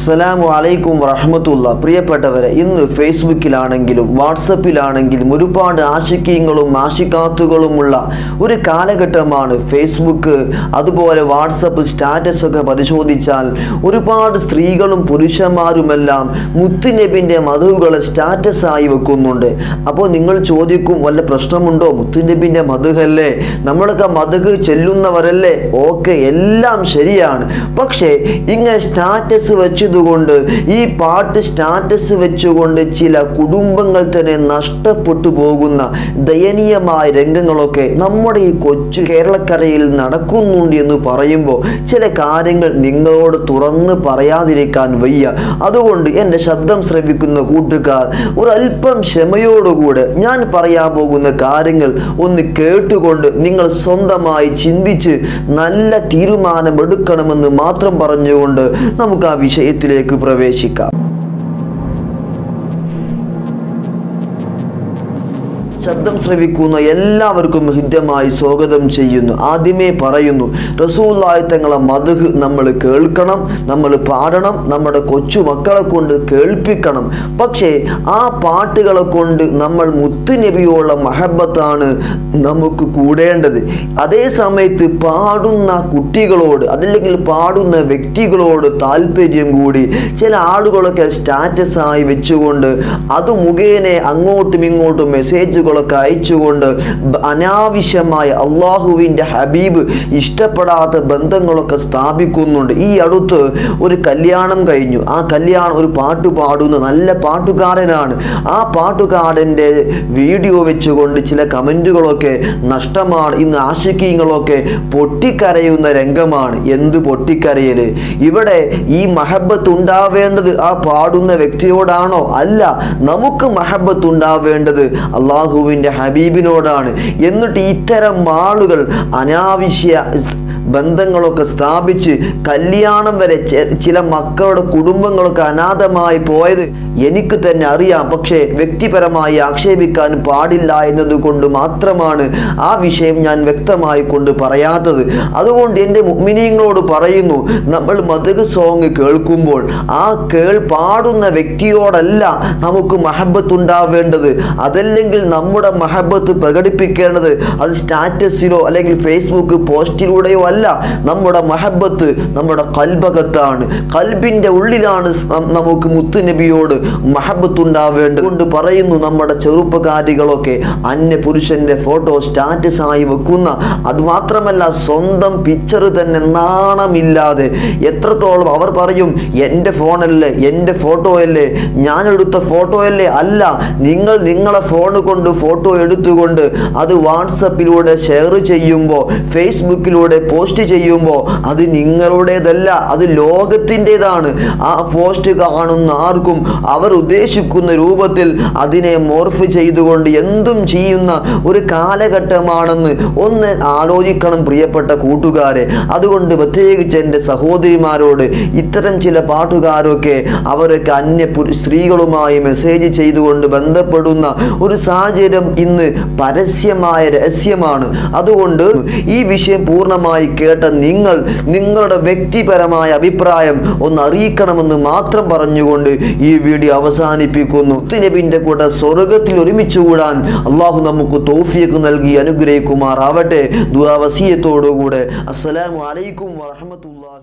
അസ്സലാമു അലൈക്കും വറഹമത്തുള്ള പ്രിയപ്പെട്ടവരെ ഇന്ന് ഫേസ്ബുക്കിലാണെങ്കിലും വാട്സപ്പിലാണെങ്കിലും ഒരുപാട് ആശിക്കീങ്ങളും ആശിക്കാത്തുകളുമുള്ള ഒരു കാലഘട്ടമാണ് ഫേസ്ബുക്ക് അതുപോലെ വാട്സപ്പ് സ്റ്റാറ്റസ് ഒക്കെ പരിശോധിച്ചാൽ ഒരുപാട് സ്ത്രീകളും പുരുഷന്മാരുമെല്ലാം മുത്തുനബിൻ്റെ മധുകളെ സ്റ്റാറ്റസ് ആയി വെക്കുന്നുണ്ട് അപ്പോൾ നിങ്ങൾ ചോദിക്കും വല്ല പ്രശ്നമുണ്ടോ മുത്തുനബിൻ്റെ മധുഹല്ലേ നമ്മളൊക്കെ മധുഹ് ചെല്ലുന്നവരല്ലേ ഓക്കെ എല്ലാം ശരിയാണ് പക്ഷേ ഇങ്ങനെ സ്റ്റാറ്റസ് വെച്ചതുകൊണ്ട് ഈ പാട്ട് സ്റ്റാറ്റസ് വെച്ചുകൊണ്ട് ചില കുടുംബങ്ങൾ തന്നെ നഷ്ടപ്പെട്ടു പോകുന്ന ദയനീയമായ രംഗങ്ങളൊക്കെ നമ്മുടെ ഈ കൊച്ചു കേരളക്കരയിൽ നടക്കുന്നുണ്ട് എന്ന് പറയുമ്പോൾ ചില കാര്യങ്ങൾ നിങ്ങളോട് തുറന്ന് പറയാതിരിക്കാൻ വയ്യ അതുകൊണ്ട് എൻ്റെ ശബ്ദം ശ്രവിക്കുന്ന കൂട്ടുകാർ ഒരല്പം ക്ഷമയോടുകൂടെ ഞാൻ പറയാൻ പോകുന്ന കാര്യങ്ങൾ ഒന്ന് കേട്ടുകൊണ്ട് നിങ്ങൾ സ്വന്തമായി ചിന്തിച്ച് നല്ല തീരുമാനമെടുക്കണമെന്ന് മാത്രം പറഞ്ഞുകൊണ്ട് നമുക്ക് ആ വിഷയത്തിലേക്ക് പ്രവേശിക്കാം ശബ്ദം ശ്രവിക്കുന്ന എല്ലാവർക്കും ഹൃദ്യമായി സ്വാഗതം ചെയ്യുന്നു ആദ്യമേ പറയുന്നു റസൂല്ലായി തങ്ങളെ മധുഹ് നമ്മൾ കേൾക്കണം നമ്മൾ പാടണം നമ്മുടെ കൊച്ചു മക്കളെ കൊണ്ട് കേൾപ്പിക്കണം പക്ഷേ ആ പാട്ടുകളെ കൊണ്ട് നമ്മൾ മുത്തുനബിയോളം മഹബത്താണ് നമുക്ക് കൂടേണ്ടത് അതേ സമയത്ത് പാടുന്ന കുട്ടികളോട് അതല്ലെങ്കിൽ പാടുന്ന വ്യക്തികളോട് താല്പര്യം കൂടി ചില ആളുകളൊക്കെ സ്റ്റാറ്റസ് ആയി വെച്ചുകൊണ്ട് അത് മുഖേന അങ്ങോട്ടും ഇങ്ങോട്ടും മെസ്സേജുകളൊക്കെ അയച്ചുകൊണ്ട് ബ- അനാവശ്യമായ അള്ളാഹുവിൻ്റെ ഹബീബ് ഇഷ്ടപ്പെടാത്ത ബന്ധങ്ങളൊക്കെ സ്ഥാപിക്കുന്നുണ്ട് ഈ അടുത്ത് ഒരു കല്യാണം കഴിഞ്ഞു ആ കല്യാണം ഒരു പാട്ട് പാടുന്ന നല്ല പാട്ടുകാരനാണ് ആ പാട്ടുകാരൻ്റെ വീഡിയോ വെച്ചുകൊണ്ട് ചില കമൻറ്റുകളൊക്കെ നഷ്ടമാണ് ഇന്ന് ആശിക്കീങ്ങളൊക്കെ പൊട്ടിക്കരയുന്ന രംഗമാണ് എന്ത് പൊട്ടിക്കരയല് ഇവിടെ ഈ മഹബത്ത് ഉണ്ടാവേണ്ടത് ആ പാടുന്ന വ്യക്തിയോടാണോ അല്ല നമുക്ക് മഹബത്ത് ഉണ്ടാവേണ്ടത് അള്ളാഹുവിൻ്റെ ഹബീബിനോടാണ് എന്നിട്ട് ഇത്തരം ആളുകൾ അനാവശ്യ ബന്ധങ്ങളൊക്കെ സ്ഥാപിച്ച് കല്യാണം വരെ ചെ- ചില മക്കളുടെ കുടുംബങ്ങളൊക്കെ അനാഥമായി പോയത് എനിക്ക് തന്നെ അറിയാം പക്ഷേ വ്യക്തിപരമായി ആക്ഷേപിക്കാൻ പാടില്ല എന്നതുകൊണ്ട് മാത്രമാണ് ആ വിഷയം ഞാൻ വ്യക്തമായി കൊണ്ട് പറയാത്തത് അതുകൊണ്ട് എൻ്റെ മുഗ്മിനീങ്ങളോട് പറയുന്നു നമ്മൾ മതക് സോങ് കേൾക്കുമ്പോൾ ആ കേൾ പാടുന്ന വ്യക്തിയോടല്ല നമുക്ക് മഹബത്ത് ഉണ്ടാവേണ്ടത് അതല്ലെങ്കിൽ നമ്മുടെ മഹബത്ത് പ്രകടിപ്പിക്കേണ്ടത് അത് സ്റ്റാറ്റസിലോ അല്ലെങ്കിൽ ഫേസ്ബുക്ക് പോസ്റ്റിലൂടെയോ അല്ല നമ്മുടെ മഹബത്ത് നമ്മുടെ കൽബകത്താണ് കൽബിൻ്റെ ഉള്ളിലാണ് സ് നമുക്ക് മുത്തുനബിയോട് മഹബത്ത് ഉണ്ടാവേണ്ടത് കൊണ്ട് പറയുന്നു നമ്മുടെ ചെറുപ്പക്കാരികളൊക്കെ അന്യ പുരുഷന്റെ ഫോട്ടോ സ്റ്റാറ്റസ് ആയി വെക്കുന്ന അതുമാത്രമല്ല സ്വന്തം പിക്ചർ തന്നെ നാണമില്ലാതെ എത്രത്തോളം അവർ പറയും എൻ്റെ ഫോണല്ലേ എൻ്റെ ഫോട്ടോ അല്ലേ ഞാൻ എടുത്ത ഫോട്ടോ അല്ലേ അല്ല നിങ്ങൾ നിങ്ങളെ ഫോൺ കൊണ്ട് ഫോട്ടോ എടുത്തുകൊണ്ട് അത് വാട്സപ്പിലൂടെ ഷെയർ ചെയ്യുമ്പോൾ ഫേസ്ബുക്കിലൂടെ പോസ്റ്റ് ചെയ്യുമ്പോൾ അത് നിങ്ങളുടേതല്ല അത് ലോകത്തിൻ്റെതാണ് ആ പോസ്റ്റ് കാണുന്ന ആർക്കും അവർ ഉദ്ദേശിക്കുന്ന രൂപത്തിൽ അതിനെ മോർഫ് ചെയ്തുകൊണ്ട് എന്തും ചെയ്യുന്ന ഒരു കാലഘട്ടമാണെന്ന് ഒന്ന് ആലോചിക്കണം പ്രിയപ്പെട്ട കൂട്ടുകാരെ അതുകൊണ്ട് പ്രത്യേകിച്ച് എൻ്റെ സഹോദരിമാരോട് ഇത്തരം ചില പാട്ടുകാരൊക്കെ അവരൊക്കെ അന്യ പുരു- സ്ത്രീകളുമായി മെസ്സേജ് ചെയ്തുകൊണ്ട് ബന്ധപ്പെടുന്ന ഒരു സാഹചര്യം ഇന്ന് പരസ്യമായ രഹസ്യമാണ് അതുകൊണ്ട് ഈ വിഷയം പൂർണ്ണമായി കേട്ട നിങ്ങൾ നിങ്ങളുടെ വ്യക്തിപരമായ അഭിപ്രായം ഒന്ന് അറിയിക്കണമെന്ന് മാത്രം പറഞ്ഞുകൊണ്ട് ഈ വീഡിയോ അവസാനിപ്പിക്കുന്നു നബിന്റെ കൂടെ സ്വർഗത്തിൽ ഒരുമിച്ച് കൂടാൻ അള്ളാഹു നമുക്ക് തോഫിയൊക്കെ നൽകി അനുഗ്രഹിക്കുമാറാവട്ടെ ദുരാവസീയത്തോടുകൂടെ അസ്സലാമു അലൈക്കും വറഹമത്തുള്ള